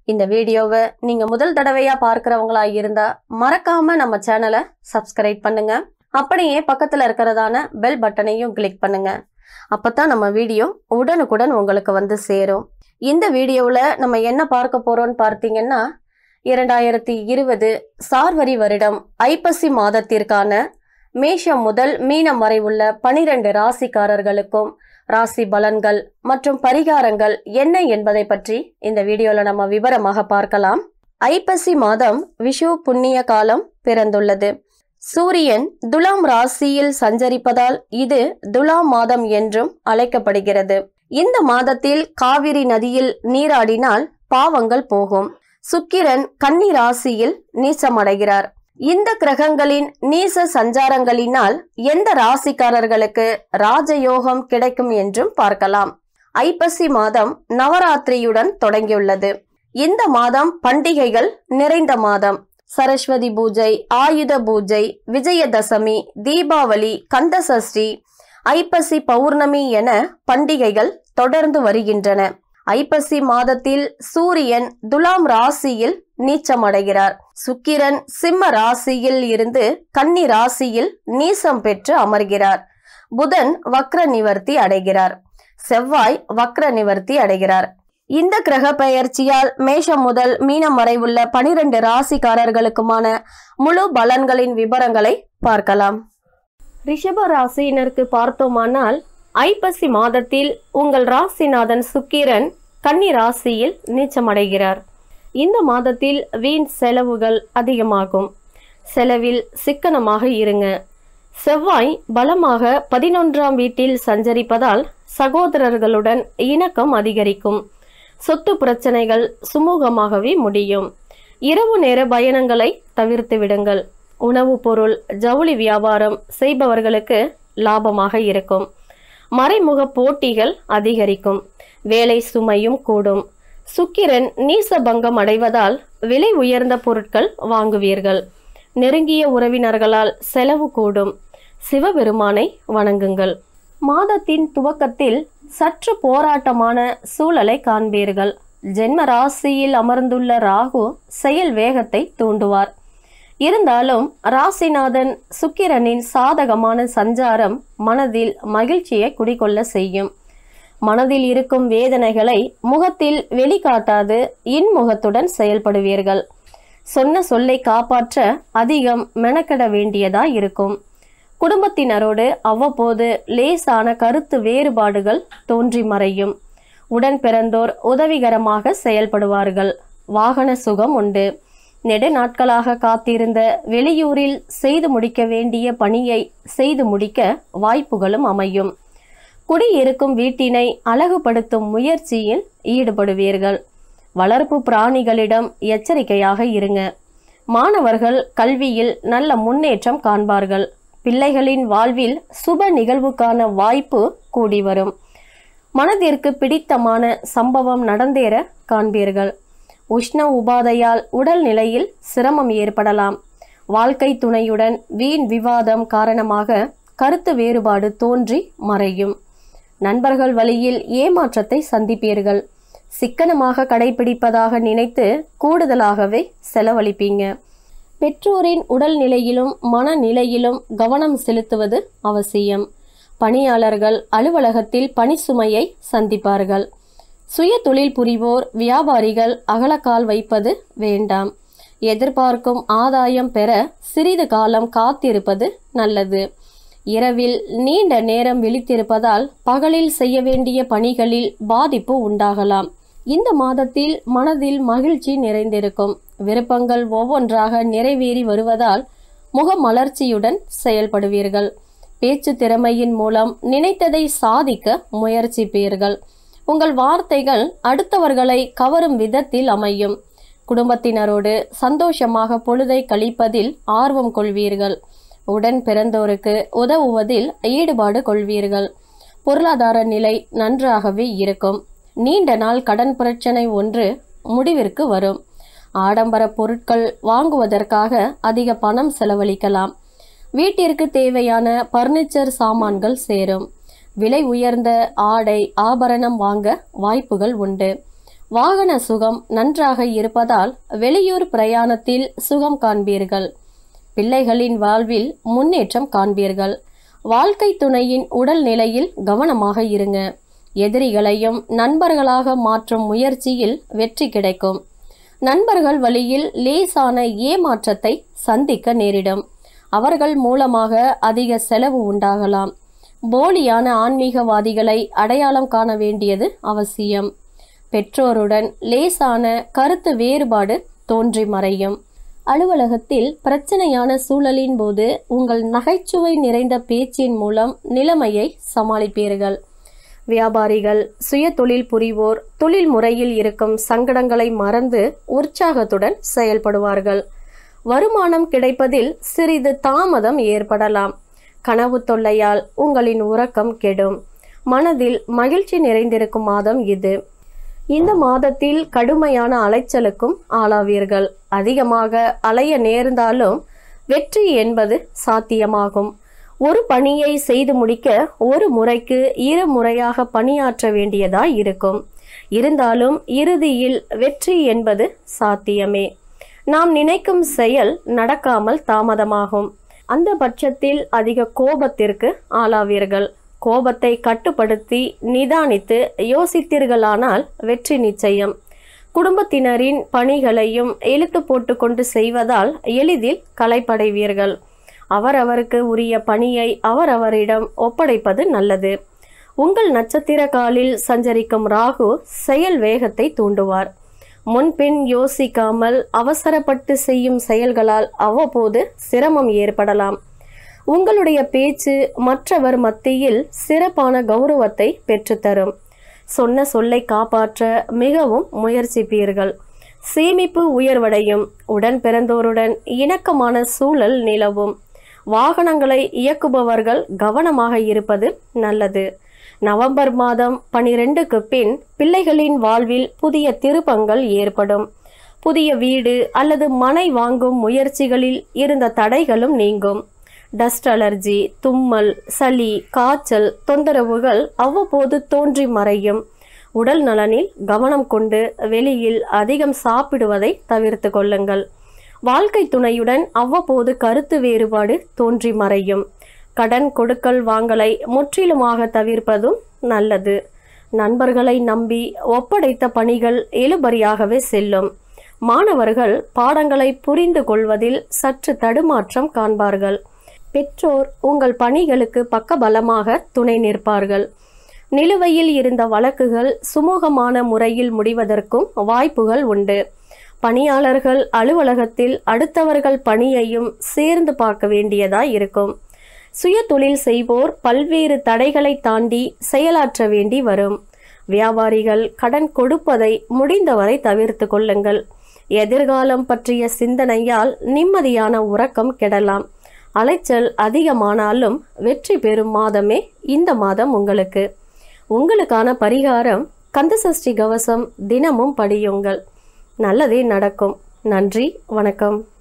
இந்த வீடியோவை நீங்க முதல் தடவையா பார்க்கறவங்களா இருந்தா மறக்காம நம்ம சேனலை சப்ஸ்கிரைப் பண்ணுங்க அப்படியே பக்கத்துல இருக்கிறதான பெல் பட்டனையும் கிளிக் பண்ணுங்க அப்பதான் நம்ம வீடியோ உடனுக்குடன் உங்களுக்கு வந்து சேரும் இந்த வீடியோவில் நம்ம என்ன பார்க்க போறோம்னு பார்த்தீங்கன்னா இரண்டாயிரத்தி இருபது சார்வரி வருடம் ஐப்பசி மாதத்திற்கான மேஷம் முதல் மீனம் வரை உள்ள பனிரெண்டு ராசிக்காரர்களுக்கும் ராசி பலன்கள் மற்றும் பரிகாரங்கள் என்ன என்பதை பற்றி இந்த வீடியோல நம்ம விவரமாக பார்க்கலாம் ஐப்பசி மாதம் விஷு புண்ணிய காலம் பிறந்துள்ளது சூரியன் துலாம் ராசியில் சஞ்சரிப்பதால் இது துலாம் மாதம் என்றும் அழைக்கப்படுகிறது இந்த மாதத்தில் காவிரி நதியில் நீராடினால் பாவங்கள் போகும் சுக்கிரன் கன்னி ராசியில் நீச்சமடைகிறார் இந்த கிரகங்களின் நீச சஞ்சாரங்களினால் எந்த ராசிக்காரர்களுக்கு ராஜயோகம் கிடைக்கும் என்றும் பார்க்கலாம் ஐப்பசி மாதம் நவராத்திரியுடன் தொடங்கியுள்ளது இந்த மாதம் பண்டிகைகள் நிறைந்த மாதம் சரஸ்வதி பூஜை ஆயுத பூஜை விஜயதசமி தீபாவளி கந்தசஷ்டி ஐப்பசி பௌர்ணமி என பண்டிகைகள் தொடர்ந்து வருகின்றன ஐப்பசி மாதத்தில் சூரியன் துலாம் ராசியில் நீச்சமடைகிறார் சுக்கிரன் சிம்ம ராசியில் இருந்து கன்னி ராசியில் நீசம் பெற்று அமர்கிறார் புதன் வக்ர நிவர்த்தி அடைகிறார் செவ்வாய் வக்ர நிவர்த்தி அடைகிறார் இந்த கிரக பெயர்ச்சியால் மேஷம் முதல் மீனம் வரை உள்ள பனிரெண்டு ராசிக்காரர்களுக்குமான முழு பலன்களின் விவரங்களை பார்க்கலாம் ரிஷப ராசியினருக்கு பார்த்தோமானால் ஐப்பசி மாதத்தில் உங்கள் ராசிநாதன் சுக்கிரன் கன்னி ராசியில் நீச்சமடைகிறார் இந்த மாதத்தில் வீண் செலவுகள் அதிகமாகும் செலவில் சிக்கனமாக இருங்க செவ்வாய் பலமாக பதினொன்றாம் வீட்டில் சஞ்சரிப்பதால் சகோதரர்களுடன் இணக்கம் அதிகரிக்கும் சொத்து பிரச்சனைகள் சுமூகமாகவே முடியும் இரவு நேர பயணங்களை தவிர்த்து விடுங்கள் உணவுப் பொருள் ஜவுளி வியாபாரம் செய்பவர்களுக்கு லாபமாக இருக்கும் மறைமுக போட்டிகள் அதிகரிக்கும் வேலை சுமையும் கூடும் சுக்கிரன் நீசபங்கம் அடைவதால் விலை உயர்ந்த பொருட்கள் வாங்குவீர்கள் நெருங்கிய உறவினர்களால் செலவு கூடும் சிவபெருமானை வணங்குங்கள் மாதத்தின் துவக்கத்தில் சற்று போராட்டமான சூழலை காண்பீர்கள் ஜென்ம ராசியில் அமர்ந்துள்ள ராகு செயல் வேகத்தை தூண்டுவார் இருந்தாலும் ராசிநாதன் சுக்கிரனின் சாதகமான சஞ்சாரம் மனதில் மகிழ்ச்சியை குடிகொள்ள செய்யும் மனதில் இருக்கும் வேதனைகளை முகத்தில் வெளிக்காட்டாது இன்முகத்துடன் செயல்படுவீர்கள் சொன்ன சொல்லை காப்பாற்ற அதிகம் மெனக்கெட வேண்டியதாய் இருக்கும் குடும்பத்தினரோடு அவ்வப்போது லேசான கருத்து வேறுபாடுகள் தோன்றி மறையும் உடன் பிறந்தோர் உதவிகரமாக செயல்படுவார்கள் வாகன சுகம் உண்டு நெடு நாட்களாக காத்திருந்த வெளியூரில் செய்து முடிக்க வேண்டிய பணியை செய்து முடிக்க வாய்ப்புகளும் அமையும் குடியிருக்கும் வீட்டினை அழகுபடுத்தும் முயற்சியில் ஈடுபடுவீர்கள் வளர்ப்பு பிராணிகளிடம் எச்சரிக்கையாக இருங்க மாணவர்கள் கல்வியில் நல்ல முன்னேற்றம் காண்பார்கள் பிள்ளைகளின் வாழ்வில் சுப நிகழ்வுக்கான வாய்ப்பு கூடி வரும் மனதிற்கு பிடித்தமான சம்பவம் நடந்தேற காண்பீர்கள் உஷ்ண உபாதையால் உடல் நிலையில் சிரமம் ஏற்படலாம் வாழ்க்கை துணையுடன் வீண் விவாதம் காரணமாக கருத்து வேறுபாடு தோன்றி மறையும் நண்பர்கள் வழியில் ஏமாற்றத்தை சந்திப்பீர்கள் சிக்கனமாக கடைபிடிப்பதாக நினைத்து கூடுதலாகவே செலவழிப்பீங்க பெற்றோரின் உடல் நிலையிலும் மனநிலையிலும் கவனம் செலுத்துவது அவசியம் பணியாளர்கள் அலுவலகத்தில் பணி சுமையை சந்திப்பார்கள் சுய தொழில் புரிவோர் வியாபாரிகள் அகலக்கால் வைப்பது வேண்டாம் எதிர்பார்க்கும் ஆதாயம் பெற சிறிது காலம் காத்திருப்பது நல்லது இரவில் நீண்ட நேரம் விழித்திருப்பதால் பகலில் செய்ய வேண்டிய பணிகளில் பாதிப்பு உண்டாகலாம் இந்த மாதத்தில் மனதில் மகிழ்ச்சி நிறைந்திருக்கும் விருப்பங்கள் ஒவ்வொன்றாக நிறைவேறி வருவதால் முகமலர்ச்சியுடன் செயல்படுவீர்கள் பேச்சு திறமையின் மூலம் நினைத்ததை சாதிக்க முயற்சிப்பீர்கள் உங்கள் வார்த்தைகள் அடுத்தவர்களை கவரும் விதத்தில் அமையும் குடும்பத்தினரோடு சந்தோஷமாக பொழுதை கழிப்பதில் ஆர்வம் கொள்வீர்கள் உடன் பிறந்தோருக்கு உதவுவதில் ஈடுபாடு கொள்வீர்கள் பொருளாதார நிலை நன்றாகவே இருக்கும் நீண்ட நாள் கடன் பிரச்சனை ஒன்று முடிவிற்கு வரும் ஆடம்பர பொருட்கள் வாங்குவதற்காக அதிக பணம் செலவழிக்கலாம் வீட்டிற்கு தேவையான பர்னிச்சர் சாமான்கள் சேரும் விலை உயர்ந்த ஆடை ஆபரணம் வாங்க வாய்ப்புகள் உண்டு வாகன சுகம் நன்றாக இருப்பதால் வெளியூர் பிரயாணத்தில் சுகம் காண்பீர்கள் பிள்ளைகளின் வாழ்வில் முன்னேற்றம் காண்பீர்கள் வாழ்க்கை துணையின் உடல் நிலையில் கவனமாக இருங்க எதிரிகளையும் நண்பர்களாக மாற்றும் முயற்சியில் வெற்றி கிடைக்கும் நண்பர்கள் வழியில் லேசான ஏமாற்றத்தை சந்திக்க நேரிடும் அவர்கள் மூலமாக அதிக செலவு உண்டாகலாம் போலியான ஆன்மீகவாதிகளை அடையாளம் காண வேண்டியது அவசியம் பெற்றோருடன் லேசான கருத்து வேறுபாடு தோன்றி மறையும் அலுவலகத்தில் பிரச்சனையான சூழலின் போது உங்கள் நகைச்சுவை நிறைந்த பேச்சின் மூலம் நிலைமையை சமாளிப்பீர்கள் வியாபாரிகள் சுய தொழில் புரிவோர் தொழில் முறையில் இருக்கும் சங்கடங்களை மறந்து உற்சாகத்துடன் செயல்படுவார்கள் வருமானம் கிடைப்பதில் சிறிது தாமதம் ஏற்படலாம் கனவு தொல்லையால் உங்களின் உறக்கம் கெடும் மனதில் மகிழ்ச்சி நிறைந்திருக்கும் மாதம் இது இந்த மாதத்தில் கடுமையான அலைச்சலுக்கும் ஆளாவீர்கள் அதிகமாக அலைய நேர்ந்தாலும் வெற்றி என்பது சாத்தியமாகும் ஒரு பணியை செய்து முடிக்க ஒரு முறைக்கு இரு முறையாக பணியாற்ற வேண்டியதாய் இருக்கும் இருந்தாலும் இறுதியில் வெற்றி என்பது சாத்தியமே நாம் நினைக்கும் செயல் நடக்காமல் தாமதமாகும் அந்த பட்சத்தில் அதிக கோபத்திற்கு ஆளாவீர்கள் கோபத்தை கட்டுப்படுத்தி நிதானித்து யோசித்தீர்களானால் வெற்றி நிச்சயம் குடும்பத்தினரின் பணிகளையும் இழுத்து போட்டுக்கொண்டு செய்வதால் எளிதில் களைப்படைவீர்கள் அவரவருக்கு உரிய பணியை அவரவரிடம் ஒப்படைப்பது நல்லது உங்கள் நட்சத்திர காலில் சஞ்சரிக்கும் ராகு செயல் வேகத்தை தூண்டுவார் முன்பின் யோசிக்காமல் அவசரப்பட்டு செய்யும் செயல்களால் அவ்வப்போது சிரமம் ஏற்படலாம் உங்களுடைய பேச்சு மற்றவர் மத்தியில் சிறப்பான கௌரவத்தை பெற்றுத்தரும் சொன்ன சொல்லை காப்பாற்ற மிகவும் முயற்சிப்பீர்கள் சேமிப்பு உயர்வடையும் உடன் பிறந்தோருடன் இணக்கமான சூழல் நிலவும் வாகனங்களை இயக்குபவர்கள் கவனமாக இருப்பது நல்லது நவம்பர் மாதம் பனிரெண்டுக்கு பின் பிள்ளைகளின் வாழ்வில் புதிய திருப்பங்கள் ஏற்படும் புதிய வீடு அல்லது மனை வாங்கும் முயற்சிகளில் இருந்த தடைகளும் நீங்கும் டஸ்ட் அலர்ஜி தும்மல் சளி காய்ச்சல் தொந்தரவுகள் அவ்வப்போது தோன்றி மறையும் உடல் நலனில் கவனம் கொண்டு வெளியில் அதிகம் சாப்பிடுவதை தவிர்த்து கொள்ளுங்கள் வாழ்க்கை துணையுடன் அவ்வப்போது கருத்து வேறுபாடு தோன்றி மறையும் கடன் கொடுக்கல் வாங்கலை முற்றிலுமாக தவிர்ப்பதும் நல்லது நண்பர்களை நம்பி ஒப்படைத்த பணிகள் இழுபறியாகவே செல்லும் மாணவர்கள் பாடங்களை புரிந்து கொள்வதில் சற்று தடுமாற்றம் காண்பார்கள் பெற்றோர் உங்கள் பணிகளுக்கு பக்கபலமாக துணை நிற்பார்கள் நிலுவையில் இருந்த வழக்குகள் சுமூகமான முறையில் முடிவதற்கும் வாய்ப்புகள் உண்டு பணியாளர்கள் அலுவலகத்தில் அடுத்தவர்கள் பணியையும் சேர்ந்து பார்க்க வேண்டியதாய் இருக்கும் சுய தொழில் செய்வோர் பல்வேறு தடைகளை தாண்டி செயலாற்ற வேண்டி வரும் வியாபாரிகள் கடன் கொடுப்பதை முடிந்தவரை தவிர்த்து கொள்ளுங்கள் எதிர்காலம் பற்றிய சிந்தனையால் நிம்மதியான உறக்கம் கெடலாம் அலைச்சல் அதிகமானாலும் வெற்றி பெறும் மாதமே இந்த மாதம் உங்களுக்கு உங்களுக்கான பரிகாரம் கந்தசஷ்டி கவசம் தினமும் படியுங்கள் நல்லதே நடக்கும் நன்றி வணக்கம்